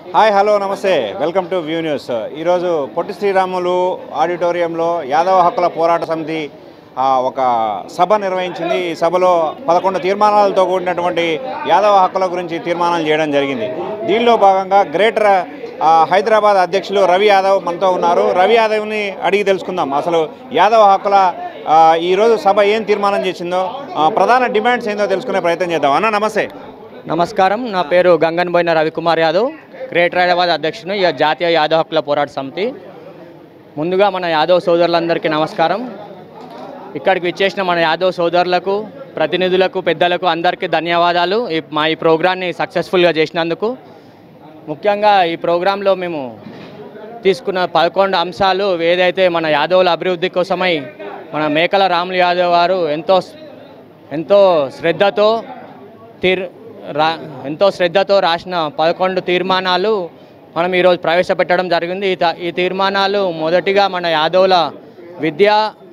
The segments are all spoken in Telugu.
hi hello namaste welcome to view news ఈరోజు పొట్టి శ్రీరాములు ఆడిటోరియంలో యాదవ హక్కుల పోరాట సమితి ఆ, ఒక సభ నిర్వహించింది ఈ సభలో పదకొండు తీర్మానాలతో కూడినటువంటి యాదవ హక్కుల గురించి తీర్మానాలు చేయడం జరిగింది దీనిలో భాగంగా గ్రేటర్ ఆ, హైదరాబాద్ అధ్యక్షులు రవి యాదవ్ మనతో ఉన్నారు రవి యాదవ్ని అడిగి తెలుసుకుందాం అసలు యాదవ హక్కుల ఆ, ఈరోజు సభ ఏం తీర్మానం చేసిందో ఆ, ప్రధాన డిమాండ్స్ ఏందో తెలుసుకునే ప్రయత్నం చేద్దాం అన్న నమస్తే నమస్కారం నా పేరు గంగన్బోయిన రవికుమార్ యాదవ్ గ్రేటర్ హైదరాబాద్ అధ్యక్షుడు ఈ జాతీయ యాదవ్ హక్కుల పోరాట సమితి ముందుగా మన యాదవ్ సోదరులందరికీ నమస్కారం ఇక్కడికి విచ్చేసిన మన యాదవ్ సోదరులకు ప్రతినిధులకు పెద్దలకు అందరికీ ధన్యవాదాలు ఈ మా ఈ ప్రోగ్రాన్ని సక్సెస్ఫుల్గా చేసినందుకు ముఖ్యంగా ఈ ప్రోగ్రాంలో మేము తీసుకున్న పదకొండు అంశాలు ఏదైతే మన యాదవుల అభివృద్ధి కోసమై మన మేకల రాములు యాదవ్ గారు ఎంతో ఎంతో శ్రద్ధతో తీర్ రా ఎంతో శ్రద్ధతో రాసిన పదకొండు తీర్మానాలు మనం ఈరోజు ప్రవేశపెట్టడం జరిగింది ఈ త- ఈ తీర్మానాలు మొదటిగా మన యాదవుల విద్య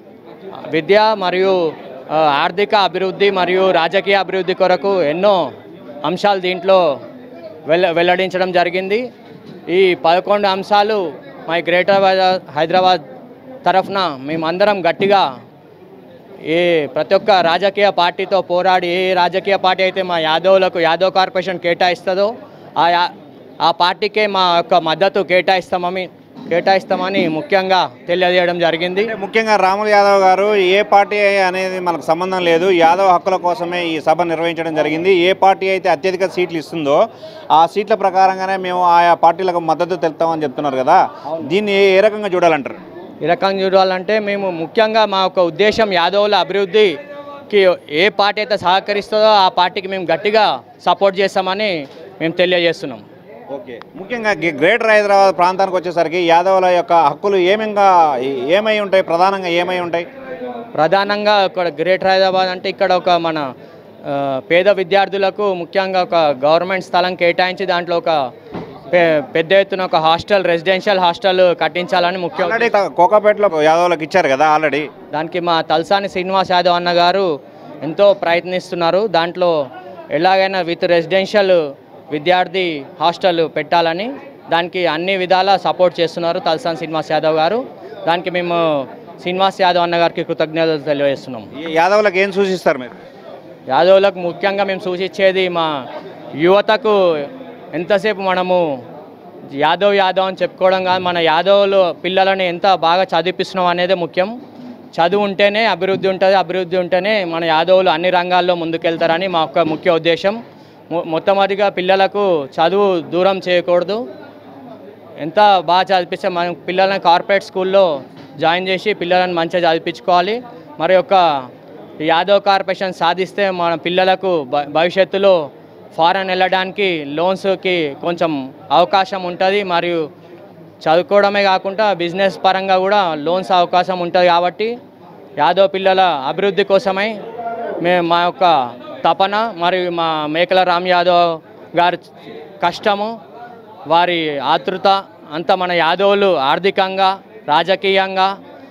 విద్య మరియు ఆ, ఆర్థిక అభివృద్ధి మరియు రాజకీయ అభివృద్ధి కొరకు ఎన్నో అంశాలు దీంట్లో వెల్ల వెల్లడించడం జరిగింది ఈ పదకొండు అంశాలు మా గ్రేటర్ హైదరాబాద్ హైదరాబాద్ తరఫున మేమందరం గట్టిగా ఏ ప్రతి ఒక్క రాజకీయ పార్టీతో పోరాడి ఏ రాజకీయ పార్టీ అయితే మా యాదవులకు యాదవ్ కార్పొరేషన్ కేటాయిస్తుందో ఆ యా ఆ పార్టీకే మా యొక్క మద్దతు కేటాయిస్తామని కేటాయిస్తామని ముఖ్యంగా తెలియజేయడం జరిగింది అంటే ముఖ్యంగా రాములు యాదవ్ గారు ఏ పార్టీ అనేది మనకు సంబంధం లేదు యాదవ్ హక్కుల కోసమే ఈ సభ నిర్వహించడం జరిగింది ఏ పార్టీ అయితే అత్యధిక సీట్లు ఇస్తుందో ఆ సీట్ల ప్రకారంగానే మేము ఆయా పార్టీలకు మద్దతు తెలుపుతామని చెప్తున్నారు కదా దీన్ని ఏ- ఏ రకంగా చూడాలంటారు ఈ రకంగా చూడాలంటే మేము ముఖ్యంగా మా యొక్క ఉద్దేశం యాదవుల అభివృద్ధికి ఏ పార్టీ అయితే సహకరిస్తుందో ఆ పార్టీకి మేము గట్టిగా సపోర్ట్ చేస్తామని మేము తెలియజేస్తున్నాం ఓకే ముఖ్యంగా గే- గ్రేటర్ హైదరాబాద్ ప్రాంతానికి వచ్చేసరికి యాదవుల యొక్క హక్కులు ఏమింగా ఏమై ఉంటాయి ప్రధానంగా ఏమై ఉంటాయి ప్రధానంగా ఇక్కడ గ్రేటర్ హైదరాబాద్ అంటే ఇక్కడ ఒక మన ఆ, పేద విద్యార్థులకు ముఖ్యంగా ఒక గవర్నమెంట్ స్థలం కేటాయించి దాంట్లో ఒక పె- పెద్ద ఎత్తున ఒక హాస్టల్ రెసిడెన్షియల్ హాస్టల్ కట్టించాలని ముఖ్య ఆల్రెడీ కోకాపేటలో యాదవులకు ఇచ్చారు కదా ఆల్రెడీ దానికి మా తలసాని శ్రీనివాస్ యాదవ్ అన్న గారు ఎంతో ప్రయత్నిస్తున్నారు దాంట్లో ఎలాగైనా విత్ రెసిడెన్షియల్ విద్యార్థి హాస్టల్ పెట్టాలని దానికి అన్ని విధాల సపోర్ట్ చేస్తున్నారు తలసాని శ్రీనివాస్ యాదవ్ గారు దానికి మేము శ్రీనివాస్ యాదవ్ అన్న గారికి కృతజ్ఞతలు తెలియజేస్తున్నాం ఈ యాదవులకు ఏం సూచిస్తారు మీరు యాదవులకు ముఖ్యంగా మేము సూచించేది మా యువతకు ఎంతసేపు మనము యాదవ్ యాదవ్ అని చెప్పుకోవడం కాదు మన యాదవులు పిల్లలని ఎంత బాగా చదివిస్తున్నాం అనేది ముఖ్యం చదువు ఉంటేనే అభివృద్ధి ఉంటుంది అభివృద్ధి ఉంటేనే మన యాదవులు అన్ని రంగాల్లో ముందుకెళ్తారని మా యొక్క ముఖ్య ఉద్దేశం మొ- మొట్టమొదటిగా పిల్లలకు చదువు దూరం చేయకూడదు ఎంత బాగా చదివిస్తే మనం పిల్లల్ని కార్పొరేట్ స్కూల్లో జాయిన్ చేసి పిల్లలను మంచిగా చదివించుకోవాలి మరి యొక్క యాదవ్ కార్పొరేషన్ సాధిస్తే మన పిల్లలకు భ- భవిష్యత్తులో ఫారెన్ వెళ్ళడానికి లోన్స్కి కొంచెం అవకాశం ఉంటుంది మరియు చదువుకోవడమే కాకుండా బిజినెస్ పరంగా కూడా లోన్స్ అవకాశం ఉంటుంది కాబట్టి యాదవ్ పిల్లల అభివృద్ధి కోసమై మేము మా యొక్క తపన మరియు మా మేకల రామ్ యాదవ్ గారి కష్టము వారి ఆతృత అంతా మన యాదవులు ఆర్థికంగా రాజకీయంగా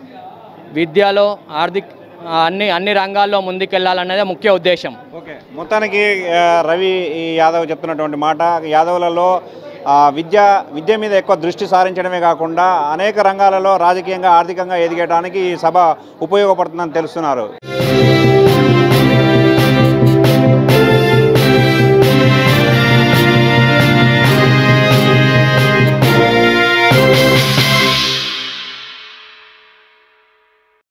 విద్యలో ఆర్థిక అన్ని అన్ని రంగాల్లో ముందుకెళ్లాలన్నదే ముఖ్య ఉద్దేశం ఓకే మొత్తానికి ఆ, రవి ఈ యాదవ్ చెప్తున్నటువంటి మాట యాదవులలో ఆ, విద్య విద్య మీద ఎక్కువ దృష్టి సారించడమే కాకుండా అనేక రంగాలలో రాజకీయంగా ఆర్థికంగా ఎదిగడానికి ఈ సభ ఉపయోగపడుతుందని తెలుస్తున్నారు